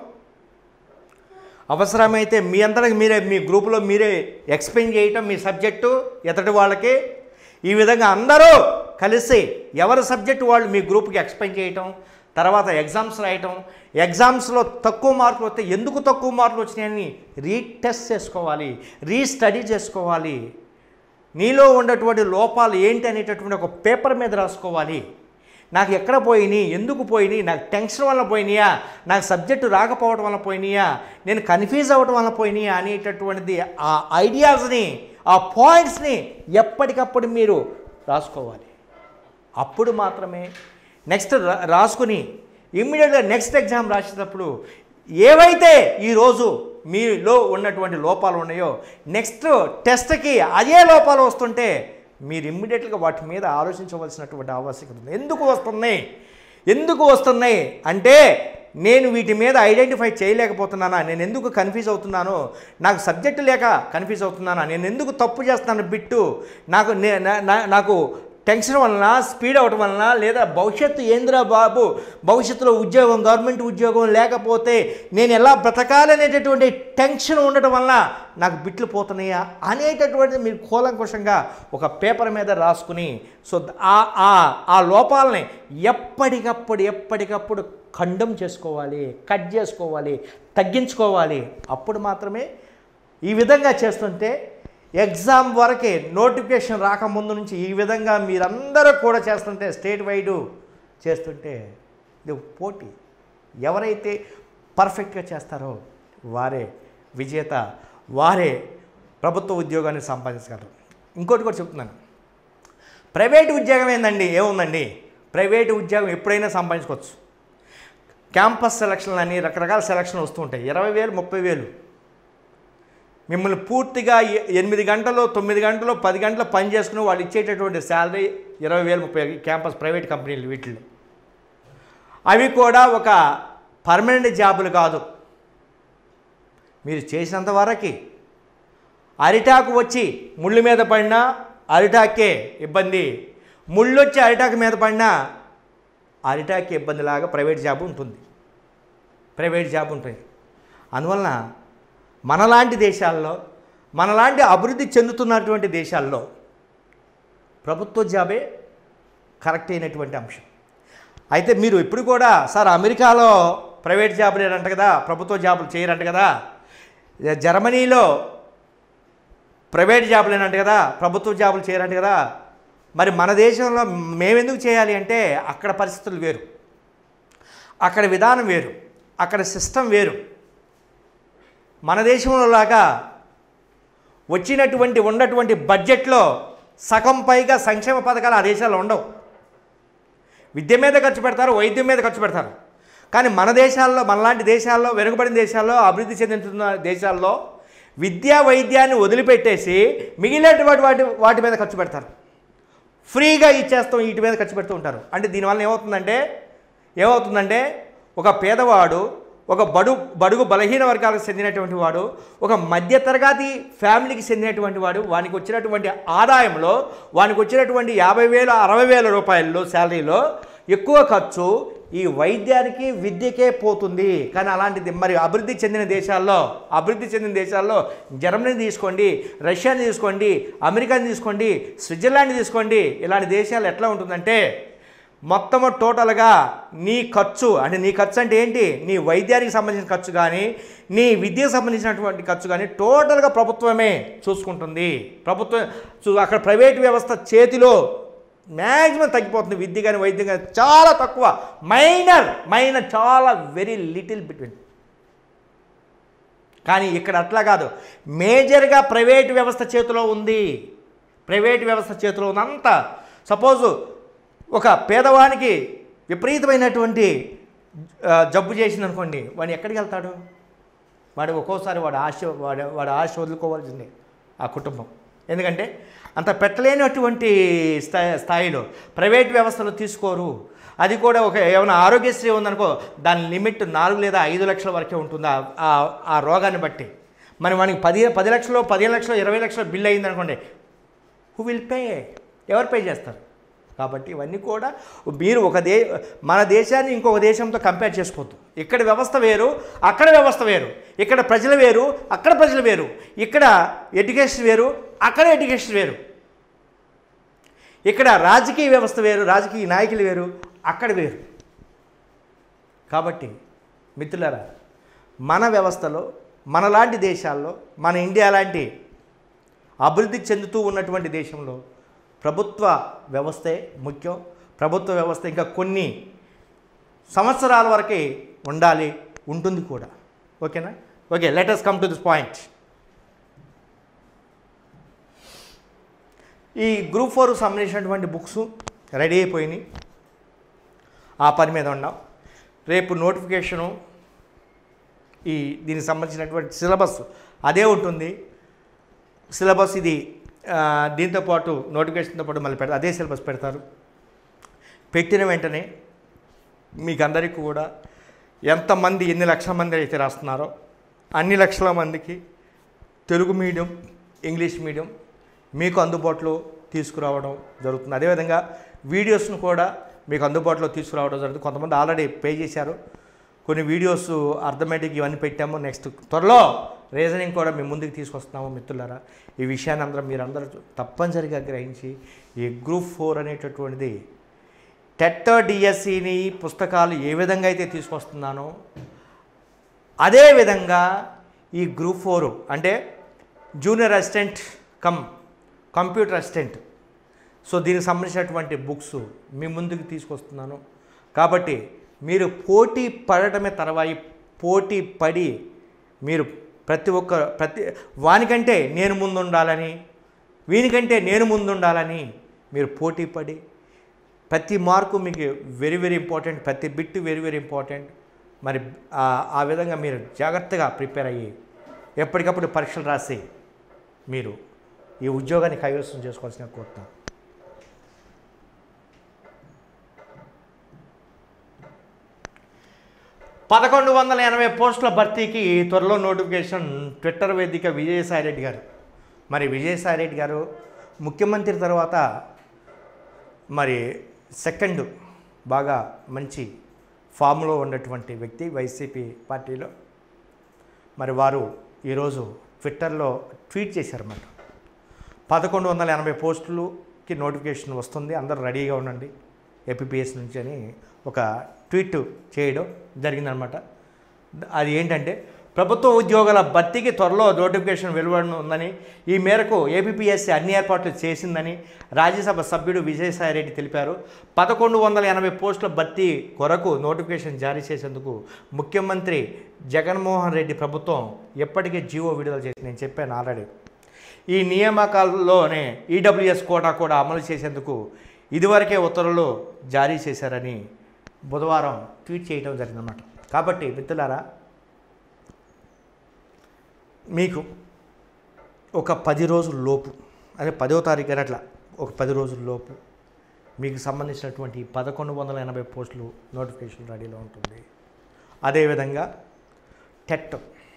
అవసరమైతే మీ అందరికి మీరే మీ గ్రూపులో మీరే ఎక్స్ప్లెయిన్ చేయటం మీ సబ్జెక్టు ఎతటి వాళ్ళకి ఈ విధంగా అందరూ కలిసి ఎవరి సబ్జెక్టు వాళ్ళు మీ గ్రూప్కి ఎక్స్ప్లెయిన్ చేయటం తర్వాత ఎగ్జామ్స్ రాయటం ఎగ్జామ్స్లో తక్కువ మార్కులు వస్తే ఎందుకు తక్కువ మార్కులు వచ్చినాయని రీటెస్ట్ చేసుకోవాలి రీస్టడీ చేసుకోవాలి నీలో ఉన్నటువంటి లోపాలు ఏంటి అనేటటువంటి ఒక పేపర్ మీద రాసుకోవాలి నాకు ఎక్కడ పోయినాయి ఎందుకు పోయినాయి నాకు టెన్షన్ వల్ల పోయినాయా నాకు సబ్జెక్టు రాకపోవడం వల్ల పోయినాయా నేను కన్ఫ్యూజ్ అవ్వడం వల్ల పోయినాయా అనేటటువంటిది ఆ ఐడియాస్ని ఆ పాయింట్స్ని ఎప్పటికప్పుడు మీరు రాసుకోవాలి అప్పుడు మాత్రమే నెక్స్ట్ రా- రాసుకుని ఇమ్మీడియట్గా నెక్స్ట్ ఎగ్జామ్ రాసేటప్పుడు ఏవైతే ఈరోజు మీలో ఉన్నటువంటి లోపాలు ఉన్నాయో నెక్స్ట్ టెస్ట్కి అదే లోపాలు వస్తుంటే మీరు ఇమ్మీడియట్గా వాటి మీద ఆలోచించవలసినటువంటి ఆవశ్యకత ఉంది ఎందుకు వస్తున్నాయి ఎందుకు వస్తున్నాయి అంటే నేను వీటి మీద ఐడెంటిఫై చేయలేకపోతున్నానా నేను ఎందుకు కన్ఫ్యూజ్ అవుతున్నాను నాకు సబ్జెక్టు లేక కన్ఫ్యూజ్ అవుతున్నానా నేను ఎందుకు తప్పు చేస్తున్నాను బిట్టు నాకు నే- నా- నా- నాకు టెన్షన్ వలన స్పీడ్ అవ్వటం వలన లేదా భవిష్యత్తు ఏంద్రా బాబు భవిష్యత్తులో ఉద్యోగం గవర్నమెంట్ ఉద్యోగం లేకపోతే నేను ఎలా బ్రతకాలనేటటువంటి టెన్షన్ ఉండటం వలన నాకు బిట్లు పోతున్నాయా అనేటటువంటిది మీరు కూలంకుషంగా ఒక పేపర్ మీద రాసుకుని సో ఆ ఆ ఆ లోపాలని ఎప్పటికప్పుడు ఎప్పటికప్పుడు ఖండం చేసుకోవాలి కట్ చేసుకోవాలి తగ్గించుకోవాలి అప్పుడు మాత్రమే ఈ విధంగా చేస్తుంటే ఎగ్జామ్ వరకే నోటిఫికేషన్ రాకముందు నుంచి ఈ విధంగా మీరందరూ కూడా చేస్తుంటే స్టేట్ వైడు చేస్తుంటే ఇది ఒక పోటీ ఎవరైతే పర్ఫెక్ట్గా చేస్తారో వారే విజేత వారే ప్రభుత్వ ఉద్యోగాన్ని సంపాదించగలరు ఇంకోటి కూడా చెప్తున్నాను ప్రైవేట్ ఉద్యోగం ఏందండి ఏముందండి ప్రైవేట్ ఉద్యోగం ఎప్పుడైనా సంపాదించుకోవచ్చు క్యాంపస్ సెలక్షన్లు అని రకరకాల సెలక్షన్లు వస్తూ ఉంటాయి ఇరవై వేలు ముప్పై వేలు మిమ్మల్ని పూర్తిగా ఎ- ఎనిమిది గంటలు తొమ్మిది గంటలు పది గంటలు పని చేసుకుని వాళ్ళు ఇచ్చేటటువంటి శాలరీ ఇరవై వేలు ముప్పై వేలు క్యాంపస్ ప్రైవేట్ కంపెనీలు వీటిల్లో అవి కూడా ఒక పర్మనెంట్ జాబులు కాదు మీరు చేసినంత వరకు అరిటాకు వచ్చి ముళ్ళు మీద పడినా అరిటాకే ఇబ్బంది ముళ్ళు వచ్చి అరిటాకు మీద పడినా అరిటాకి ఇబ్బందిలాగా ప్రైవేట్ జాబ్ ఉంటుంది ప్రైవేట్ జాబ్ ఉంటుంది అందువలన మనలాంటి దేశాల్లో మనలాంటి అభివృద్ధి చెందుతున్నటువంటి దేశాల్లో ప్రభుత్వ జాబే కరెక్ట్ అయినటువంటి అంశం అయితే మీరు ఇప్పుడు కూడా సార్ అమెరికాలో ప్రైవేట్ జాబులు లేరంట కదా ప్రభుత్వ జాబులు చేయరంట కదా జర్మనీలో ప్రైవేట్ జాబులు ఏనంట కదా ప్రభుత్వ జాబులు చేయరంట కదా మరి మన దేశంలో మేమెందుకు చేయాలి అంటే అక్కడ పరిస్థితులు వేరు అక్కడ విధానం వేరు అక్కడ సిస్టమ్ వేరు మన దేశంలో లాగా వచ్చినటువంటి ఉన్నటువంటి బడ్జెట్లో సగం పైగా సంక్షేమ పథకాలు ఆ దేశాల్లో ఉండవు విద్య మీద ఖర్చు పెడతారు వైద్యం మీద ఖర్చు పెడతారు కానీ మన దేశాల్లో మనలాంటి దేశాల్లో వెనుకబడిన దేశాల్లో అభివృద్ధి చెందుతున్న దేశాల్లో విద్యా వైద్యాన్ని వదిలిపెట్టేసి మిగిలినటువంటి వాటి వాటి మీద ఖర్చు పెడతారు ఫ్రీగా ఇచ్చేస్తాం వీటి మీద ఖర్చు పెడుతూ ఉంటారు అంటే దీనివల్ల ఏమవుతుందంటే ఏమవుతుందంటే ఒక పేదవాడు ఒక బడు బడుగు బలహీన వర్గాలకు చెందినటువంటి వాడు ఒక మధ్యతరగతి ఫ్యామిలీకి చెందినటువంటి వాడు వానికి వచ్చినటువంటి ఆదాయంలో వానికి వచ్చినటువంటి యాభై వేల అరవై వేల రూపాయల్లో శాలరీలో ఎక్కువ ఖర్చు ఈ వైద్యానికి విద్యకే పోతుంది కానీ అలాంటిది మరి అభివృద్ధి చెందిన దేశాల్లో అభివృద్ధి చెందిన దేశాల్లో జర్మనీ తీసుకోండి రష్యాని తీసుకోండి అమెరికాని తీసుకోండి స్విట్జర్లాండ్ తీసుకోండి ఇలాంటి దేశాలు ఎట్లా ఉంటుందంటే మొత్తము టోటల్గా నీ ఖర్చు అంటే నీ ఖర్చు అంటే ఏంటి నీ వైద్యానికి సంబంధించిన ఖర్చు కానీ నీ విద్యకు సంబంధించినటువంటి ఖర్చు కానీ టోటల్గా ప్రభుత్వమే చూసుకుంటుంది ప్రభుత్వం చూ- అక్కడ ప్రైవేట్ వ్యవస్థ చేతిలో మ్యాక్సిమం తగ్గిపోతుంది విద్య కానీ వైద్యం కానీ చాలా తక్కువ మైనర్ మైనర్ చాలా వెరీ లిటిల్ బిట్వీన్ కానీ ఇక్కడ అట్లా కాదు మేజర్గా ప్రైవేట్ వ్యవస్థ చేతిలో ఉంది ప్రైవేట్ వ్యవస్థ చేతిలో ఉంది అంతా సపోజు ఒక పేదవానికి విపరీతమైనటువంటి ఆ, జబ్బు చేసింది అనుకోండి వాడు ఎక్కడికి వెళ్తాడు వాడు ఒక్కోసారి వాడు ఆశ వాడు వాడు ఆశ వదులుకోవాల్సిందే ఆ కుటుంబం ఎందుకంటే అంత పెట్టలేనటువంటి స్థా స్థాయిలో ప్రైవేట్ వ్యవస్థలు తీసుకోరు అది కూడా ఒక ఏమైనా ఆరోగ్యశ్రీ ఉందనుకో దాని లిమిట్ నాలుగు లేదా ఐదు లక్షల వరకే ఉంటుంది ఆ- ఆ- ఆ రోగాన్ని బట్టి మరి మనకి పది పది లక్షలు పదిహేను లక్షలు ఇరవై లక్షలు బిల్ అయింది అనుకోండి హూ విల్ పే ఎవరు పే చేస్తారు కాబట్టి ఇవన్నీ కూడా మీరు ఒక దే మన దేశాన్ని ఇంకొక దేశంతో కంపేర్ చేసుకోవద్దు ఇక్కడ వ్యవస్థ వేరు అక్కడ వ్యవస్థ వేరు ఇక్కడ ప్రజలు వేరు అక్కడ ప్రజలు వేరు ఇక్కడ ఎడ్యుకేషన్ వేరు అక్కడ ఎడ్యుకేషన్ వేరు ఇక్కడ రాజకీయ వ్యవస్థ వేరు రాజకీయ నాయకులు వేరు అక్కడ వేరు కాబట్టి మిత్రులారా మన వ్యవస్థలో మనలాంటి దేశాల్లో మన ఇండియా లాంటి అభివృద్ధి చెందుతూ ఉన్నటువంటి దేశంలో ప్రభుత్వ వ్యవస్థే ముఖ్యం ప్రభుత్వ వ్యవస్థ ఇంకా కొన్ని సంవత్సరాల వరకే ఉండాలి ఉంటుంది కూడా ఓకేనా okay letters come to this point ఈ గ్రూప్ ఫోర్ సంబంధించినటువంటి బుక్స్ రెడీ అయిపోయినాయి ఆ పని మీద ఉన్నాం రేపు నోటిఫికేషను ఈ దీనికి సంబంధించినటువంటి సిలబస్ అదే ఉంటుంది సిలబస్ ఇది ఆ, దీంతో పాటు నోటిఫికేషన్తో పాటు మళ్ళీ పెడతారు అదే సిలబస్ పెడతారు పెట్టిన వెంటనే మీకు అందరికీ కూడా ఎంతమంది ఎన్ని లక్షల మంది అయితే రాస్తున్నారో అన్ని లక్షల మందికి తెలుగు మీడియం ఇంగ్లీష్ మీడియం మీకు అందుబాటులో తీసుకురావడం జరుగుతుంది అదేవిధంగా వీడియోస్ను కూడా మీకు అందుబాటులో తీసుకురావడం జరుగుతుంది కొంతమంది ఆల్రెడీ పే చేశారు కొన్ని వీడియోస్ అర్థమెటిక్ ఇవన్నీ పెట్టాము నెక్స్ట్ త్వరలో రీజనింగ్ కూడా మేము ముందుకు తీసుకొస్తున్నాము మిత్రులారా ఈ విషయాన్ని అందరం మీరందరూ తప్పనిసరిగా గ్రహించి ఈ గ్రూప్ ఫోర్ అనేటటువంటిది టెట్ డిఎస్సిని పుస్తకాలు ఏ విధంగా అయితే తీసుకొస్తున్నానో అదే విధంగా ఈ గ్రూప్ ఫోర్ అంటే junior assistant cum computer assistant so దీనికి సంబంధించినటువంటి బుక్స్ మీ ముందుకు తీసుకొస్తున్నాను కాబట్టి మీరు పోటీ పడటమే తర్వాయి పోటీ పడి మీరు ప్రతి ఒక్క ప్రతి వానికంటే నేను ముందుండాలని వీనికంటే నేను ముందుండాలని మీరు పోటీ పడి ప్రతి మార్కు మీకు వెరీ వెరీ ఇంపార్టెంట్ ప్రతి బిట్ వెరీ వెరీ ఇంపార్టెంట్ మరి ఆ- ఆ విధంగా మీరు జాగ్రత్తగా ప్రిపేర్ అయ్యి ఎప్పటికప్పుడు పరీక్షలు రాసి మీరు ఈ ఉద్యోగాన్ని కైవసం చేసుకోవాల్సిన కోరుతాను పదకొండు వందల ఎనభై పోస్టుల భర్తీకి త్వరలో నోటిఫికేషన్ ట్విట్టర్ వేదిక విజయసాయి రెడ్డి గారు మరి విజయసాయి రెడ్డి గారు ముఖ్యమంత్రి తర్వాత మరి సెకండ్ బాగా మంచి ఫామ్లో ఉన్నటువంటి వ్యక్తి వైసీపీ పార్టీలో మరి వారు ఈరోజు ట్విట్టర్లో ట్వీట్ చేశారన్నమాట పదకొండు వందల ఎనభై పోస్టులకి నోటిఫికేషన్ వస్తుంది అందరూ రెడీగా ఉండండి ఏపీపీఎస్ నుంచి అని ఒక ట్వీట్ చేయడం జరిగిందనమాట అది ఏంటంటే ప్రభుత్వ ఉద్యోగాల భర్తీకి త్వరలో నోటిఫికేషన్ వెలువడనుందని ఈ మేరకు ఏపీపీఎస్సీ అన్ని ఏర్పాట్లు చేసిందని రాజ్యసభ సభ్యుడు విజయసాయిరెడ్డి తెలిపారు పదకొండు వందల ఎనభై పోస్టుల భర్తీ కొరకు నోటిఫికేషన్ జారీ చేసేందుకు ముఖ్యమంత్రి జగన్మోహన్ రెడ్డి ప్రభుత్వం ఎప్పటికే జీవో విడుదల చేసి నేను చెప్పాను ఆల్రెడీ ఈ నియామకాల్లోనే ఈడబ్ల్యూఎస్ కోటా కూడా అమలు చేసేందుకు ఇదివరకే ఉత్తర్వులు జారీ చేశారని బుధవారం ట్వీట్ చేయడం జరిగిందన్నమాట కాబట్టి మిత్రులారా మీకు ఒక పది రోజుల లోపు అదే పదో తారీఖు అని అట్లా ఒక పది రోజుల లోపు మీకు సంబంధించినటువంటి పదకొండు వందల ఎనభై పోస్టులు నోటిఫికేషన్ రెడీలో ఉంటుంది అదేవిధంగా టెట్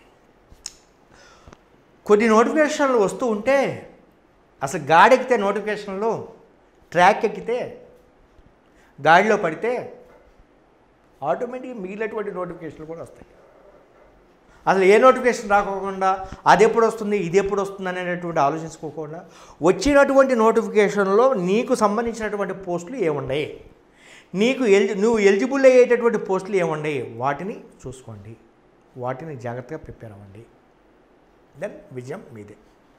కొన్ని నోటిఫికేషన్లు వస్తూ ఉంటే అసలు గాడెక్కితే నోటిఫికేషన్లో ట్రాక్ ఎక్కితే గాడిలో పడితే ఆటోమేటిక్గా మిగిలినటువంటి నోటిఫికేషన్లు కూడా వస్తాయి అసలు ఏ నోటిఫికేషన్ రాకోకుండా అది ఎప్పుడు వస్తుంది ఇది ఎప్పుడు వస్తుంది అనేటటువంటి ఆలోచించుకోకుండా వచ్చినటువంటి నోటిఫికేషన్లో నీకు సంబంధించినటువంటి పోస్టులు ఏమున్నాయి నీకు ఎలి నువ్వు ఎలిజిబుల్ అయ్యేటటువంటి పోస్టులు ఏమున్నాయి వాటిని చూసుకోండి వాటిని జాగ్రత్తగా ప్రిపేర్ అవ్వండి దెన్ విజయం మీదే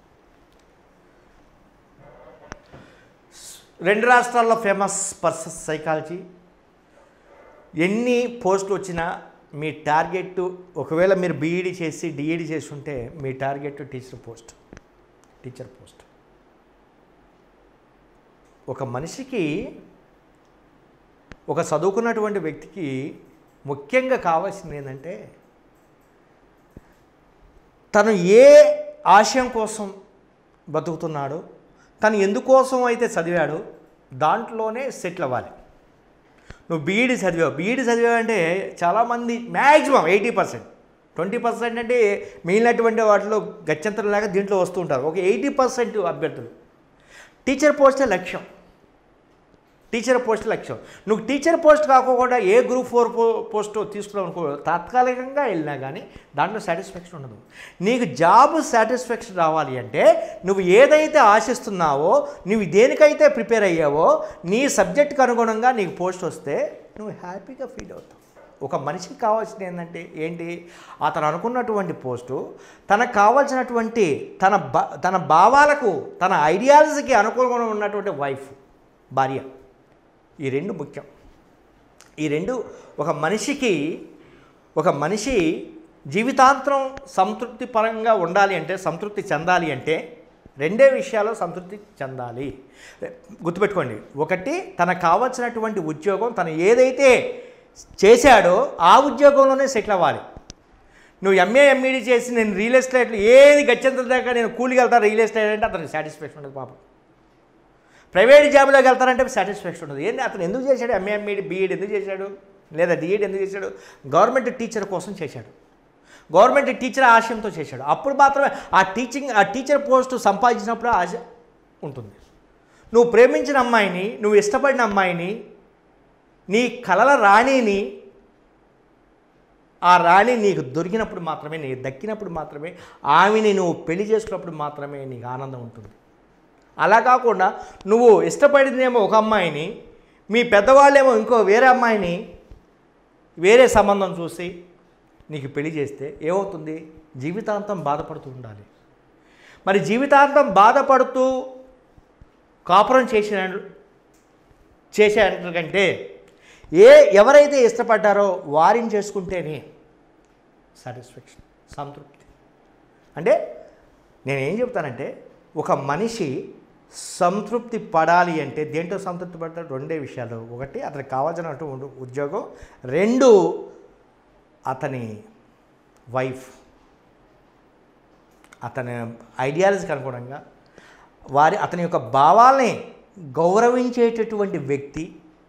రెండు రాష్ట్రాల్లో ఫేమస్ పర్సస్ సైకాలజీ ఎన్ని పోస్టులు వచ్చినా మీ టార్గెట్ ఒకవేళ మీరు బీఈడి చేసి డిఈడి చేసి ఉంటే మీ target teacher post teacher post ఒక మనిషికి ఒక చదువుకున్నటువంటి వ్యక్తికి ముఖ్యంగా కావాల్సింది ఏంటంటే తను ఏ ఆశయం కోసం బతుకుతున్నాడో తను ఎందుకోసం అయితే చదివాడో దాంట్లోనే సెటిల్ అవ్వాలి నువ్వు బీఈడి చదివావు బీఈడి చదివావంటే చాలామంది maximum eighty percent twenty percent అంటే మిగిలినటువంటి వాటిలో గత్యంతరం లేక దీంట్లో వస్తూ ఉంటారు ఒక ఎయిటీ పర్సెంట్ అభ్యర్థులు టీచర్ పోస్టే లక్ష్యం టీచర్ పోస్ట్ లక్ష్యం నువ్వు టీచర్ పోస్ట్ కాకుండా ఏ గ్రూప్ ఫోర్ పో పోస్ట్ తీసుకున్నావు అనుకో తాత్కాలికంగా వెళ్ళినా కానీ దాంట్లో సాటిస్ఫాక్షన్ ఉండదు నీకు జాబ్ సాటిస్ఫాక్షన్ రావాలి అంటే నువ్వు ఏదైతే ఆశిస్తున్నావో నువ్వు దేనికైతే ప్రిపేర్ అయ్యావో నీ సబ్జెక్ట్కి అనుగుణంగా నీకు పోస్ట్ వస్తే నువ్వు హ్యాపీగా ఫీల్ అవుతావు ఒక మనిషికి కావాల్సింది ఏంటంటే ఏంటి అతను అనుకున్నటువంటి పోస్టు తనకు కావాల్సినటువంటి తన బ తన భావాలకు తన ఐడియాలజీకి అనుకూలంగా ఉన్నటువంటి వైఫ్ భార్య ఈ రెండు ముఖ్యం ఈ రెండు ఒక మనిషికి ఒక మనిషి జీవితాంతరం సంతృప్తి పరంగా ఉండాలి అంటే సంతృప్తి చెందాలి అంటే రెండే విషయాల్లో సంతృప్తి చెందాలి గుర్తుపెట్టుకోండి ఒకటి తనకు కావాల్సినటువంటి ఉద్యోగం తను ఏదైతే చేశాడో ఆ ఉద్యోగంలోనే సెటిల్ అవ్వాలి నువ్వు ఎంఏ ఎంఈడి చేసి నేను రియల్ ఎస్టేట్లో ఏది గచ్చంత దాకా నేను కూలికి వెళ్తాను రియల్ ఎస్టేట్ అంటే అతనికి సాటిస్ఫాక్షన్ ఉండదు పాపం ప్రైవేట్ జాబ్లోకి వెళ్తారంటే సాటిస్ఫాక్షన్ ఉండదు ఏంటి అతను ఎందుకు చేశాడు ఎంఏ ఎంఈడి బీఈడి ఎందుకు చేశాడు లేదా డిఈడి ఎందుకు చేశాడు గవర్నమెంట్ టీచర్ కోసం చేశాడు గవర్నమెంట్ టీచర్ ఆశయంతో చేశాడు అప్పుడు మాత్రమే ఆ టీచింగ్ ఆ టీచర్ పోస్ట్ సంపాదించినప్పుడు ఆశ ఉంటుంది నువ్వు ప్రేమించిన అమ్మాయిని నువ్వు ఇష్టపడిన అమ్మాయిని నీ కలల రాణిని ఆ రాణి నీకు దొరికినప్పుడు మాత్రమే నీకు దక్కినప్పుడు మాత్రమే ఆమెని నువ్వు పెళ్లి చేసుకున్నప్పుడు మాత్రమే నీకు ఆనందం ఉంటుంది అలా కాకుండా నువ్వు ఇష్టపడిందేమో ఒక అమ్మాయిని మీ పెద్దవాళ్ళేమో ఇంకో వేరే అమ్మాయిని వేరే సంబంధం చూసి నీకు పెళ్లి చేస్తే ఏమవుతుంది జీవితాంతం బాధపడుతూ ఉండాలి మరి జీవితాంతం బాధపడుతూ కాపురం చేసిన చేసేకంటే ఏ ఎవరైతే ఇష్టపడ్డారో వారిని చేసుకుంటేనే సాటిస్ఫాక్షన్ సంతృప్తి అంటే నేనేం చెప్తానంటే ఒక మనిషి సంతృప్తి పడాలి అంటే దేంట్లో సంతృప్తి పడతాడు రెండే విషయాలు ఒకటి అతనికి కావాల్సినటువంటి ఉద్యోగం రెండు అతని వైఫ్ అతని ఐడియాలజీకి అనుగుణంగా వారి అతని యొక్క భావాల్ని గౌరవించేటటువంటి వ్యక్తి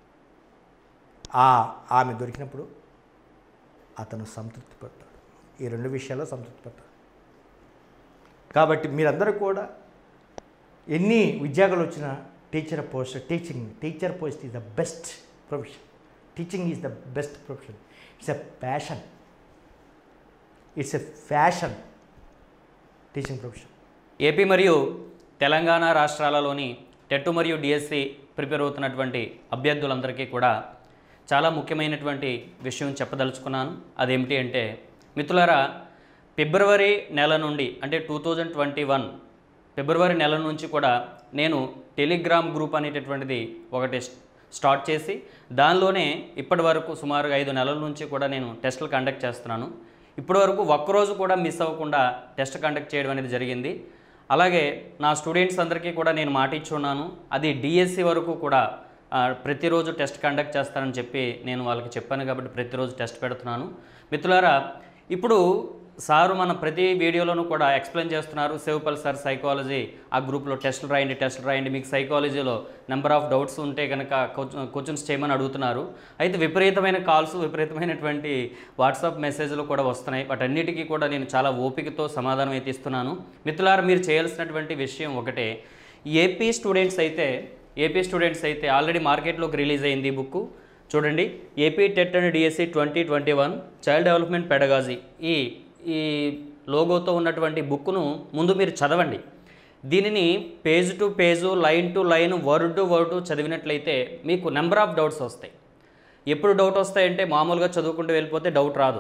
ఆ ఆమె దొరికినప్పుడు అతను సంతృప్తి పడతాడు ఈ రెండు విషయాల్లో సంతృప్తి పడతాడు కాబట్టి మీరందరూ కూడా ఎన్ని ఉద్యోగాలు వచ్చినా teacher post teaching teacher post is the best profession teaching is the best profession it's a passion it's a fashion teaching profession AP మరియు తెలంగాణ రాష్ట్రాలలోని టెట్ మరియు డిఎస్సి ప్రిపేర్ అవుతున్నటువంటి అభ్యర్థులందరికీ కూడా చాలా ముఖ్యమైనటువంటి విషయం చెప్పదలుచుకున్నాను అదేమిటి అంటే మిత్రులారా ఫిబ్రవరి నెల నుండి అంటే టూ థౌజండ్ ట్వంటీ వన్ ఫిబ్రవరి నెల నుంచి కూడా నేను టెలిగ్రామ్ గ్రూప్ అనేటటువంటిది ఒకటి స్టార్ట్ చేసి దానిలోనే ఇప్పటి వరకు సుమారుగా ఐదు నెలల నుంచి కూడా నేను టెస్టులు కండక్ట్ చేస్తున్నాను ఇప్పటి వరకు ఒక్కరోజు కూడా మిస్ అవ్వకుండా టెస్ట్ కండక్ట్ చేయడం అనేది జరిగింది అలాగే నా స్టూడెంట్స్ అందరికీ కూడా నేను మాట ఇచ్చున్నాను అది డిఎస్సి వరకు కూడా ఆ, ప్రతిరోజు టెస్ట్ కండక్ట్ చేస్తానని చెప్పి నేను వాళ్ళకి చెప్పాను కాబట్టి ప్రతిరోజు టెస్ట్ పెడుతున్నాను మిత్రులారా ఇప్పుడు సారు మన ప్రతి వీడియోలోనూ కూడా ఎక్స్ప్లెయిన్ చేస్తున్నారు సేవ్పల్ సార్ సైకాలజీ ఆ గ్రూప్లో టెస్టులు రాయండి టెస్టులు రాయండి మీకు సైకాలజీలో నెంబర్ ఆఫ్ డౌట్స్ ఉంటే కనుక క్వశ్చన్స్ చేయమని అడుగుతున్నారు అయితే విపరీతమైన కాల్స్ విపరీతమైనటువంటి వాట్సాప్ మెసేజ్లు కూడా వస్తున్నాయి వాటన్నిటికీ కూడా నేను చాలా ఓపికతో సమాధానం అయితే ఇస్తున్నాను మిత్రులారా మీరు చేయాల్సినటువంటి విషయం ఒకటే ఏపీ స్టూడెంట్స్ అయితే ఏపీ స్టూడెంట్స్ అయితే ఆల్రెడీ మార్కెట్లోకి రిలీజ్ అయింది ఈ బుక్ చూడండి AP TET and DSC twenty twenty one child development pedagogy ఈ ఈ లోగోతో ఉన్నటువంటి బుక్ను ముందు మీరు చదవండి దీనిని page to page line to line word to word చదివినట్లయితే మీకు నెంబర్ ఆఫ్ డౌట్స్ వస్తాయి ఎప్పుడు డౌట్ వస్తాయంటే మామూలుగా చదువుకుంటూ వెళ్ళిపోతే డౌట్ రాదు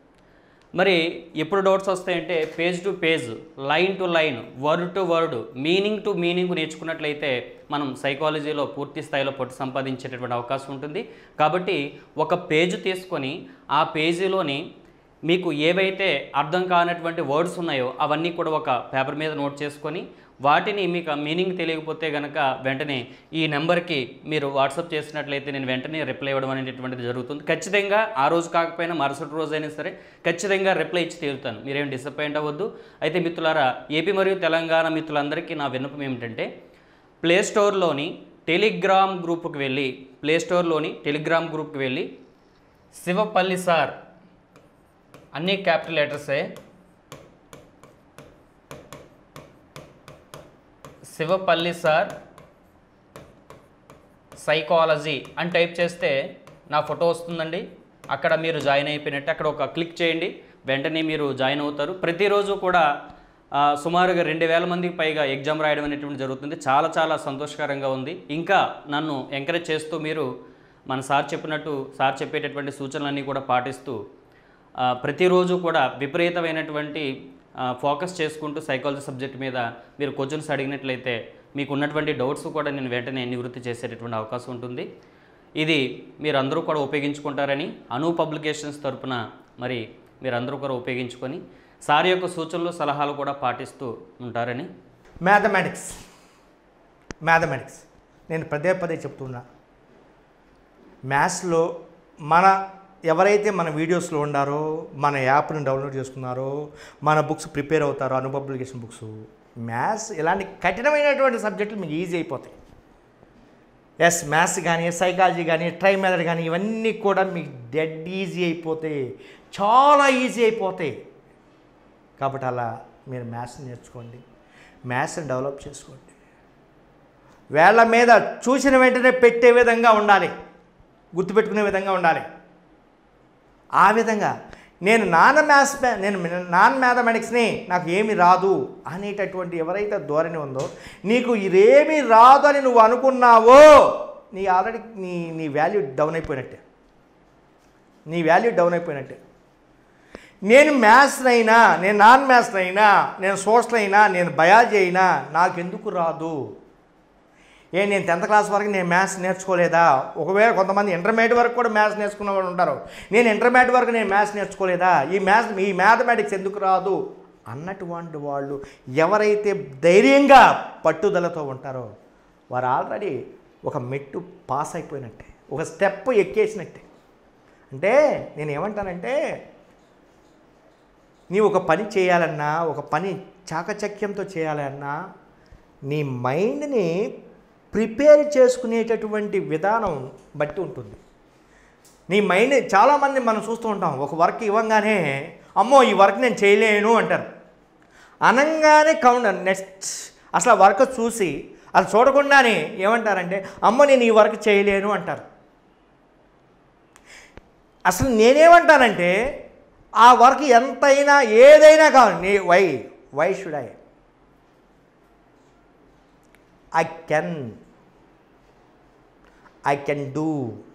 మరి ఎప్పుడు డౌట్స్ వస్తాయంటే page to page line to line word to word meaning to meaning నేర్చుకున్నట్లయితే మనం సైకాలజీలో పూర్తి స్థాయిలో పట్టు సంపాదించేటటువంటి అవకాశం ఉంటుంది కాబట్టి ఒక పేజ్ తీసుకొని ఆ పేజీలోని మీకు ఏవైతే అర్థం కానటువంటి వర్డ్స్ ఉన్నాయో అవన్నీ కూడా ఒక పేపర్ మీద నోట్ చేసుకొని వాటిని మీకు ఆ మీనింగ్ తెలియకపోతే కనుక వెంటనే ఈ నెంబర్కి మీరు వాట్సాప్ చేసినట్లయితే నేను వెంటనే రిప్లై ఇవ్వడం అనేటటువంటిది జరుగుతుంది ఖచ్చితంగా ఆ రోజు కాకపోయినా మరుసటి రోజు అయినా సరే ఖచ్చితంగా రిప్లై ఇచ్చి తీరుతాను మీరేం డిసప్పాయింట్ అవ్వద్దు అయితే మిత్రులారా ఏపీ మరియు తెలంగాణ మిత్రులందరికీ నా విన్నపం ఏమిటంటే ప్లే స్టోర్లోని టెలిగ్రామ్ గ్రూప్కి వెళ్ళి ప్లే స్టోర్లోని టెలిగ్రామ్ గ్రూప్కి వెళ్ళి శివపల్లి సార్ అన్ని క్యాపిటల్ లెటర్సే శివపల్లి సార్ సైకాలజీ అని టైప్ చేస్తే నా ఫోటో వస్తుందండి అక్కడ మీరు జాయిన్ అయిపోయినట్టు అక్కడ ఒక క్లిక్ చేయండి వెంటనే మీరు జాయిన్ అవుతారు ప్రతిరోజు కూడా ఆ, సుమారుగా రెండు వేల మందికి పైగా ఎగ్జామ్ రాయడం అనేటువంటి జరుగుతుంది చాలా చాలా సంతోషకరంగా ఉంది ఇంకా నన్ను ఎంకరేజ్ చేస్తూ మీరు మన సార్ చెప్పినట్టు సార్ చెప్పేటటువంటి సూచనలన్నీ కూడా పాటిస్తూ ఆ, ప్రతిరోజు కూడా విపరీతమైనటువంటి ఆ, ఫోకస్ చేసుకుంటూ సైకాలజీ సబ్జెక్ట్ మీద మీరు క్వశ్చన్స్ అడిగినట్లయితే మీకు ఉన్నటువంటి డౌట్స్ కూడా నేను వెంటనే నివృత్తి చేసేటటువంటి అవకాశం ఉంటుంది ఇది మీరందరూ కూడా ఉపయోగించుకుంటారని అను పబ్లికేషన్స్ తరపున మరి మీరందరూ కూడా ఉపయోగించుకొని సార్ యొక్క సూచనలు సలహాలు కూడా పాటిస్తూ ఉంటారని మ్యాథమెటిక్స్ మ్యాథమెటిక్స్ నేను పదే పదే చెప్తున్నా మ్యాథ్స్లో మన ఎవరైతే మన వీడియోస్లో ఉండారో మన యాప్ని డౌన్లోడ్ చేసుకున్నారో మన బుక్స్ ప్రిపేర్ అవుతారో అను పబ్లికేషన్ బుక్స్ మ్యాథ్స్ ఇలాంటి కఠినమైనటువంటి సబ్జెక్టులు మీకు ఈజీ అయిపోతాయి ఎస్ మ్యాథ్స్ కానీ సైకాలజీ కానీ ట్రై మెథడ్ కానీ ఇవన్నీ కూడా మీకు డెడ్ ఈజీ అయిపోతాయి చాలా ఈజీ అయిపోతాయి కాబట్టి అలా మీరు మ్యాథ్స్ నేర్చుకోండి మ్యాథ్స్ని డెవలప్ చేసుకోండి వేళ్ళ మీద చూసిన వెంటనే పెట్టే విధంగా ఉండాలి గుర్తుపెట్టుకునే విధంగా ఉండాలి ఆ విధంగా నేను నాన్ మ్యాథ్స్ నేను నాన్ మ్యాథమెటిక్స్ని నాకు ఏమి రాదు అనేటటువంటి ఎవరైతే ధోరణి ఉందో నీకు ఇదేమీ రాదు అని నువ్వు అనుకున్నావో నీ ఆల్రెడీ నీ నీ వాల్యూ డౌన్ అయిపోయినట్టే నీ వాల్యూ డౌన్ అయిపోయినట్టే నేను మ్యాథ్స్ అయినా నేను నాన్ మ్యాథ్స్ అయినా నేను సోషల్ అయినా నేను బయాలజీ అయినా నాకెందుకు రాదు ఏ నేను టెన్త్ క్లాస్ వరకు నేను మ్యాథ్స్ నేర్చుకోలేదా ఒకవేళ కొంతమంది ఇంటర్మీడియట్ వరకు కూడా మ్యాథ్స్ నేర్చుకున్న వాళ్ళు ఉంటారు నేను ఇంటర్మీడియట్ వరకు నేను మ్యాథ్స్ నేర్చుకోలేదా ఈ మ్యాథ్స్ ఈ మ్యాథమెటిక్స్ ఎందుకు రాదు అన్నటువంటి వాళ్ళు ఎవరైతే ధైర్యంగా పట్టుదలతో ఉంటారో వారు ఆల్రెడీ ఒక మెట్టు పాస్ అయిపోయినట్టే ఒక స్టెప్ ఎక్కేసినట్టే అంటే నేను ఏమంటానంటే నీవు ఒక పని చేయాలన్నా ఒక పని చాకచక్యంతో చేయాలన్నా నీ మైండ్ని ప్రిపేర్ చేసుకునేటటువంటి విధానం బట్టి ఉంటుంది నీ మైండ్ చాలామంది మనం చూస్తూ ఉంటాం ఒక వర్క్ ఇవ్వగానే అమ్మో ఈ వర్క్ నేను చేయలేను అంటారు అనంగానే కౌంటర్ నెక్స్ట్ అసలు ఆ వర్క్ చూసి అది చూడకుండానే ఏమంటారంటే అమ్మో నేను ఈ వర్క్ చేయలేను అంటారు అసలు నేనేమంటానంటే ఆ వర్క్ ఎంతైనా ఏదైనా కావాలి నీ why why should I I can I can do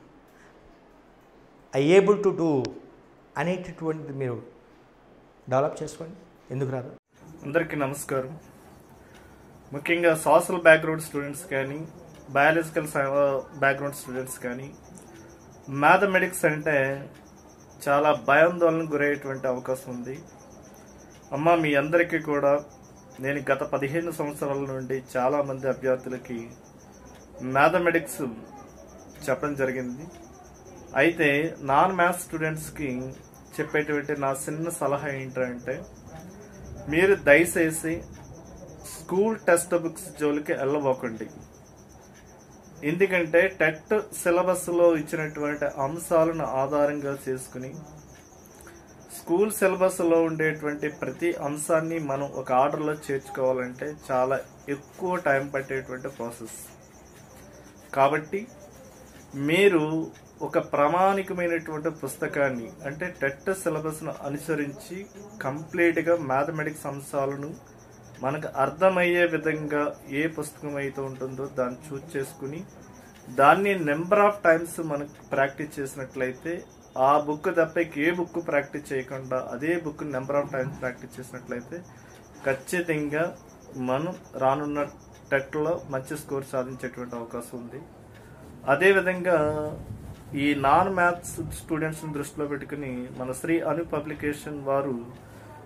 I able to do అనేటటువంటిది మీరు డెవలప్ చేసుకోండి ఎందుకు రాదు అందరికీ నమస్కారం ముఖ్యంగా సోషల్ బ్యాక్గ్రౌండ్ స్టూడెంట్స్ కానీ బయాలజికల్ బ్యాక్గ్రౌండ్ స్టూడెంట్స్ కానీ మ్యాథమెటిక్స్ అంటే చాలా భయాందోళన గురయ్యేటువంటి అవకాశం ఉంది అమ్మ మీ అందరికీ కూడా నేను గత పదిహేను సంవత్సరాల నుండి చాలా మంది అభ్యర్థులకి మ్యాథమెటిక్స్ చెప్పడం జరిగింది అయితే నాన్ మ్యాథ్స్ స్టూడెంట్స్కి చెప్పేటువంటి నా చిన్న సలహా ఏంటంటే మీరు దయచేసి స్కూల్ టెక్స్ట్ బుక్స్ జోలికి వెళ్ళబోకండి ఎందుకంటే టెట్ సిలబస్లో ఇచ్చినటువంటి అంశాలను ఆధారంగా చేసుకుని స్కూల్ సిలబస్లో ఉండేటువంటి ప్రతి అంశాన్ని మనం ఒక ఆర్డర్లో చేర్చుకోవాలంటే చాలా ఎక్కువ టైం పట్టేటువంటి ప్రాసెస్ కాబట్టి మీరు ఒక ప్రామాణికమైనటువంటి పుస్తకాన్ని అంటే టెట్ సిలబస్ను అనుసరించి కంప్లీట్గా మ్యాథమెటిక్స్ అంశాలను మనకు అర్థమయ్యే విధంగా ఏ పుస్తకం అయితే ఉంటుందో దాన్ని చూస్ చేసుకుని దాన్ని నెంబర్ ఆఫ్ టైమ్స్ మనకు ప్రాక్టీస్ చేసినట్లయితే ఆ బుక్ తప్ప ఏ బుక్ ప్రాక్టీస్ చేయకుండా అదే book number of times practice చేసినట్లయితే ఖచ్చితంగా మనం రానున్న టెట్లో మంచి స్కోర్ సాధించేటువంటి అవకాశం ఉంది అదేవిధంగా ఈ నాన్ మ్యాథ్స్ స్టూడెంట్స్ని దృష్టిలో పెట్టుకుని మన శ్రీ అను పబ్లికేషన్ వారు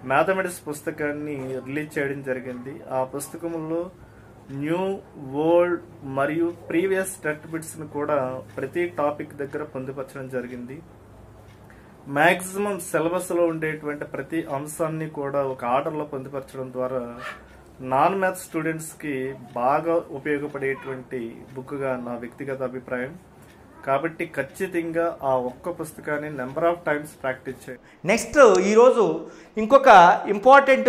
మ్యాథమెటిక్స్ పుస్తకాన్ని రిలీజ్ చేయడం జరిగింది ఆ పుస్తకంలో న్యూ ఓల్డ్ మరియు ప్రీవియస్ టెట్ బిట్స్ని కూడా ప్రతి టాపిక్ దగ్గర పొందుపరచడం జరిగింది మ్యాక్సిమం సిలబస్లో ఉండేటువంటి ప్రతి అంశాన్ని కూడా ఒక ఆర్డర్లో పొందుపరచడం ద్వారా నాన్ మ్యాథ్ స్టూడెంట్స్కి బాగా ఉపయోగపడేటువంటి బుక్గా నా వ్యక్తిగత అభిప్రాయం కాబట్టి ఖచ్చితంగా ఆ ఒక్క పుస్తకాన్ని నెంబర్ ఆఫ్ టైమ్స్ ప్రాక్టీస్ చేయండి నెక్స్ట్ ఈరోజు ఇంకొక ఇంపార్టెంట్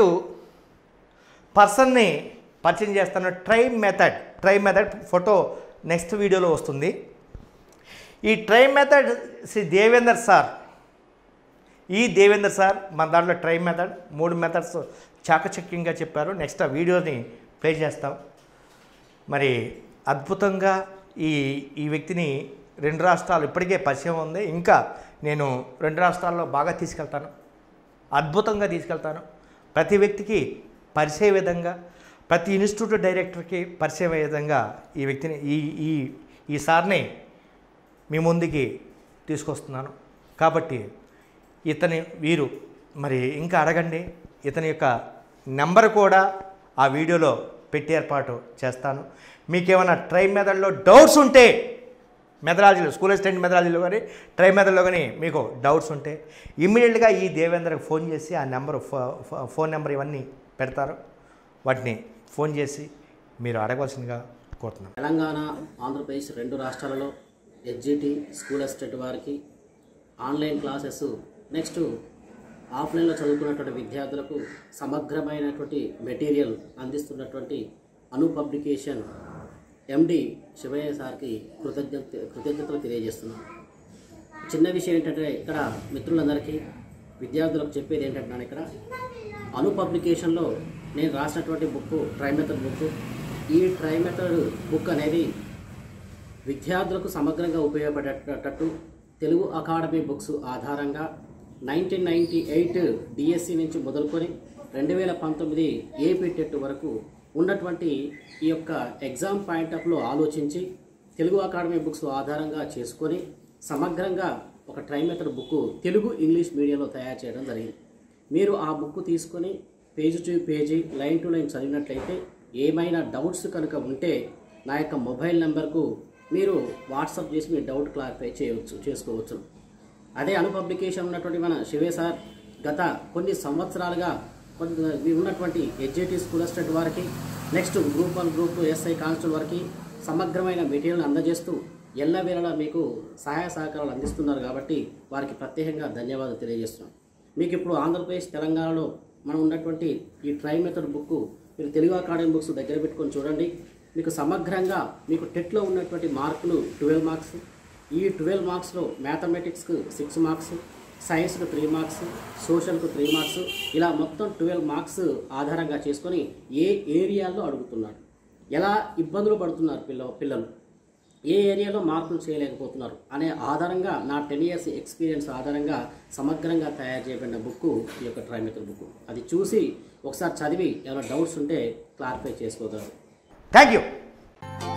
పర్సన్ని పరిచయం చేస్తాను tri method tri method photo next వీడియోలో వస్తుంది ఈ tri method Sri Devender sir ఈ దేవేందర్ సార్ మన దాంట్లో ట్రై మెథడ్ మూడు మెథడ్స్ చాకచక్యంగా చెప్పారు నెక్స్ట్ ఆ వీడియోని ప్లే చేస్తాం మరి అద్భుతంగా ఈ ఈ వ్యక్తిని రెండు రాష్ట్రాలు ఇప్పటికే పరిచయం ఉంది ఇంకా నేను రెండు రాష్ట్రాల్లో బాగా తీసుకెళ్తాను అద్భుతంగా తీసుకెళ్తాను ప్రతి వ్యక్తికి పరిచయ విధంగా ప్రతి ఇన్స్టిట్యూట్ డైరెక్టర్కి పరిచయం అయ్యే విధంగా ఈ వ్యక్తిని ఈ ఈ ఈ సార్ని మీ ముందుకి తీసుకొస్తున్నాను కాబట్టి ఇతని వీరు మరి ఇంకా అడగండి ఇతని యొక్క నెంబర్ కూడా ఆ వీడియోలో పెట్టి ఏర్పాటు చేస్తాను మీకేమైనా ట్రై మెథడ్లో డౌట్స్ ఉంటే మెథడాలజీలో స్కూల్ అసిస్టెంట్ మెథడాలజీలో కానీ ట్రై మెథడ్లో కానీ మీకు డౌట్స్ ఉంటే ఇమ్మీడియట్గా ఈ దేవేంద్రకి ఫోన్ చేసి ఆ నెంబర్ ఫోన్ నెంబర్ ఇవన్నీ పెడతారు వాటిని ఫోన్ చేసి మీరు అడగవలసిందిగా కోరుతున్నాను తెలంగాణ ఆంధ్రప్రదేశ్ రెండు రాష్ట్రాలలో ఎస్జిటి స్కూల్ అసిస్టెంట్ వారికి ఆన్లైన్ క్లాసెస్ నెక్స్ట్ ఆఫ్లైన్లో చదువుకున్నటువంటి విద్యార్థులకు సమగ్రమైనటువంటి మెటీరియల్ అందిస్తున్నటువంటి అను పబ్లికేషన్ ఎండి శివయ్య సార్కి కృతజ్ఞత కృతజ్ఞతలు తెలియజేస్తున్నాను చిన్న విషయం ఏంటంటే ఇక్కడ మిత్రులందరికీ విద్యార్థులకు చెప్పేది ఏంటంటే నేను ఇక్కడ అను పబ్లికేషన్లో నేను రాసినటువంటి బుక్ ట్రై మెథడ్ బుక్ ఈ ట్రై మెథడ్ బుక్ అనేది విద్యార్థులకు సమగ్రంగా ఉపయోగపడేటట్టు తెలుగు అకాడమీ బుక్స్ ఆధారంగా నైన్టీన్ నైంటీ ఎయిట్ డిఎస్సి నుంచి మొదలుకొని రెండు వేల పంతొమ్మిది ఏపీ టెట్ వరకు ఉన్నటువంటి ఈ యొక్క ఎగ్జామ్ పాయింట్ ఆఫ్లో ఆలోచించి తెలుగు అకాడమీ బుక్స్ ఆధారంగా చేసుకొని సమగ్రంగా ఒక tri method book Telugu English మీడియంలో తయారు చేయడం జరిగింది మీరు ఆ బుక్ తీసుకొని page to page line to line చదివినట్లయితే ఏమైనా డౌట్స్ కనుక ఉంటే నా యొక్క మొబైల్ నెంబర్కు మీరు వాట్సాప్ చేసి మీ డౌట్ క్లారిఫై చేయవచ్చు చేసుకోవచ్చు అదే అను పబ్లికేషన్ ఉన్నటువంటి మన శివే సార్ గత కొన్ని సంవత్సరాలుగా కొన్ని ఉన్నటువంటి ఎడ్జిటి స్కూల్ అసిస్టెంట్ వారికి next group one group two SI constable వారికి సమగ్రమైన మెటీరియల్ అందజేస్తూ ఎల్లవేళలా మీకు సహాయ సహకారాలు అందిస్తున్నారు కాబట్టి వారికి ప్రత్యేకంగా ధన్యవాదాలు తెలియజేస్తున్నాం మీకు ఇప్పుడు ఆంధ్రప్రదేశ్ తెలంగాణలో మనం ఉన్నటువంటి ఈ ట్రై మెథడ్ బుక్ మీరు తెలుగు అకాడమీ బుక్స్ దగ్గర పెట్టుకొని చూడండి మీకు సమగ్రంగా మీకు టెట్లో ఉన్నటువంటి మార్కులు ట్వెల్వ్ మార్క్స్ ఈ ట్వెల్వ్ మార్క్స్లో మ్యాథమెటిక్స్కు సిక్స్ మార్క్స్ సైన్స్కు త్రీ మార్క్స్ సోషల్కు త్రీ మార్క్స్ ఇలా మొత్తం ట్వెల్వ్ మార్క్స్ ఆధారంగా చేసుకొని ఏ ఏరియాల్లో అడుగుతున్నారు ఎలా ఇబ్బందులు పడుతున్నారు పిల్ల పిల్లలు ఏ ఏరియాలో మార్పులు చేయలేకపోతున్నారు అనే ఆధారంగా నా టెన్ ఇయర్స్ ఎక్స్పీరియన్స్ ఆధారంగా సమగ్రంగా తయారు చేయబడిన బుక్ ఈ యొక్క ట్రైమెథడ్ బుక్ అది చూసి ఒకసారి చదివి ఏమైనా డౌట్స్ ఉంటే క్లారిఫై చేసుకోగలరు థ్యాంక్ యూ